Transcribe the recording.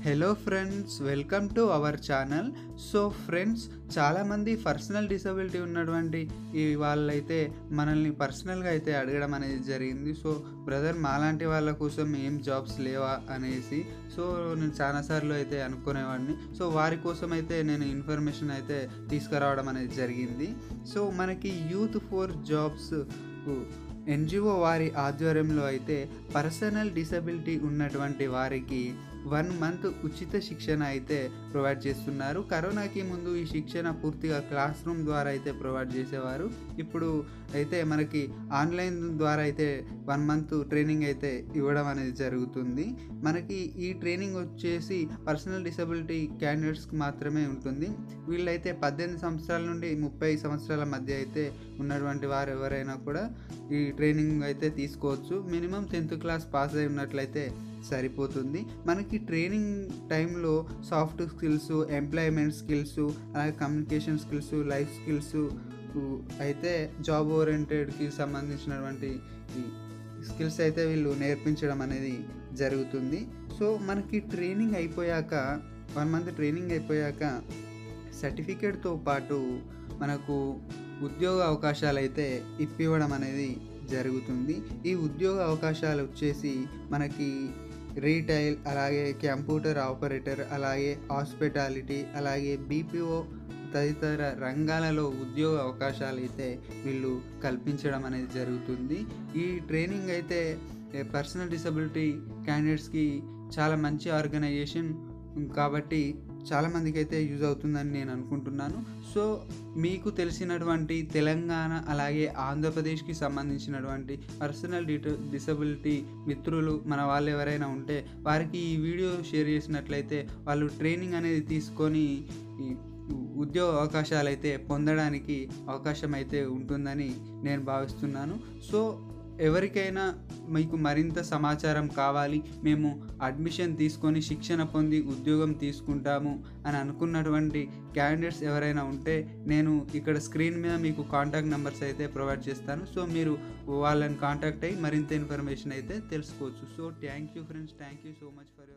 hello friends welcome to our channel so friends చాలామంది personal disability ఉన్నటువంటి ఈ వాళ్ళైతే మనల్ని పర్సనల్గా అయితే అడగడం అనేది జరిగింది సో బ్రదర్ మాలాంటి వాళ్ళ కోసం ఏం జాబ్స్ లేవా అనేసి సో నేను చాలాసార్లు అయితే అనుకునేవాడిని సో వారి కోసం అయితే నేను ఇన్ఫర్మేషన్ అయితే తీసుకురావడం అనేది జరిగింది సో మనకి యూత్ ఫోర్ జాబ్స్ ఎన్జిఓ వారి ఆధ్వర్యంలో అయితే పర్సనల్ డిసబిలిటీ ఉన్నటువంటి వారికి వన్ మంత్ ఉచిత శిక్షణ అయితే ప్రొవైడ్ చేస్తున్నారు కరోనాకి ముందు ఈ శిక్షణ పూర్తిగా క్లాస్ రూమ్ ద్వారా అయితే ప్రొవైడ్ చేసేవారు ఇప్పుడు అయితే మనకి ఆన్లైన్ ద్వారా అయితే వన్ మంత్ ట్రైనింగ్ అయితే ఇవ్వడం అనేది జరుగుతుంది మనకి ఈ ట్రైనింగ్ వచ్చేసి పర్సనల్ డిసబిలిటీ క్యాండిడేట్స్కి మాత్రమే ఉంటుంది వీళ్ళైతే పద్దెనిమిది సంవత్సరాల నుండి ముప్పై సంవత్సరాల మధ్య అయితే ఉన్నటువంటి వారు ఎవరైనా కూడా ఈ ట్రైనింగ్ అయితే తీసుకోవచ్చు మినిమం టెన్త్ క్లాస్ పాస్ అయి ఉన్నట్లయితే సరిపోతుంది మనకి ట్రైనింగ్ టైంలో సాఫ్ట్ స్కిల్స్ ఎంప్లాయ్మెంట్ స్కిల్స్ అలాగే కమ్యూనికేషన్ స్కిల్స్ లైఫ్ స్కిల్స్ అయితే జాబ్ ఓరియంటెడ్కి సంబంధించినటువంటి స్కిల్స్ అయితే వీళ్ళు నేర్పించడం అనేది జరుగుతుంది సో మనకి ట్రైనింగ్ అయిపోయాక వన్ మంత్ ట్రైనింగ్ అయిపోయాక సర్టిఫికేట్తో పాటు మనకు ఉద్యోగ అవకాశాలు అయితే ఇప్పివ్వడం అనేది జరుగుతుంది ఈ ఉద్యోగ అవకాశాలు వచ్చేసి మనకి రీటైల్ అలాగే కంప్యూటర్ ఆపరేటర్ అలాగే హాస్పిటాలిటీ అలాగే బీపీఓ తదితర రంగాలలో ఉద్యోగ అవకాశాలు అయితే వీళ్ళు కల్పించడం అనేది జరుగుతుంది ఈ ట్రైనింగ్ అయితే పర్సనల్ డిసబిలిటీ క్యాండిడేట్స్కి చాలా మంచి ఆర్గనైజేషన్ కాబట్టి చాలామందికి అయితే యూజ్ అవుతుందని నేను అనుకుంటున్నాను సో మీకు తెలిసినటువంటి తెలంగాణ అలాగే ఆంధ్రప్రదేశ్కి సంబంధించినటువంటి పర్సనల్ డిట డిసబిలిటీ మిత్రులు మన వాళ్ళు ఎవరైనా ఉంటే వారికి ఈ వీడియో షేర్ చేసినట్లయితే వాళ్ళు ట్రైనింగ్ అనేది తీసుకొని ఈ ఉద్యోగ అవకాశాలు అయితే పొందడానికి అవకాశం అయితే ఉంటుందని నేను భావిస్తున్నాను సో ఎవరికైనా మీకు మరింత సమాచారం కావాలి మేము అడ్మిషన్ తీసుకొని శిక్షణ పొంది ఉద్యోగం తీసుకుంటాము అని అనుకున్నటువంటి క్యాండిడేట్స్ ఎవరైనా ఉంటే నేను ఇక్కడ స్క్రీన్ మీద మీకు కాంటాక్ట్ నెంబర్స్ అయితే ప్రొవైడ్ చేస్తాను సో మీరు వాళ్ళని కాంటాక్ట్ అయ్యి మరింత ఇన్ఫర్మేషన్ అయితే తెలుసుకోవచ్చు so thank you friends thank you so much for your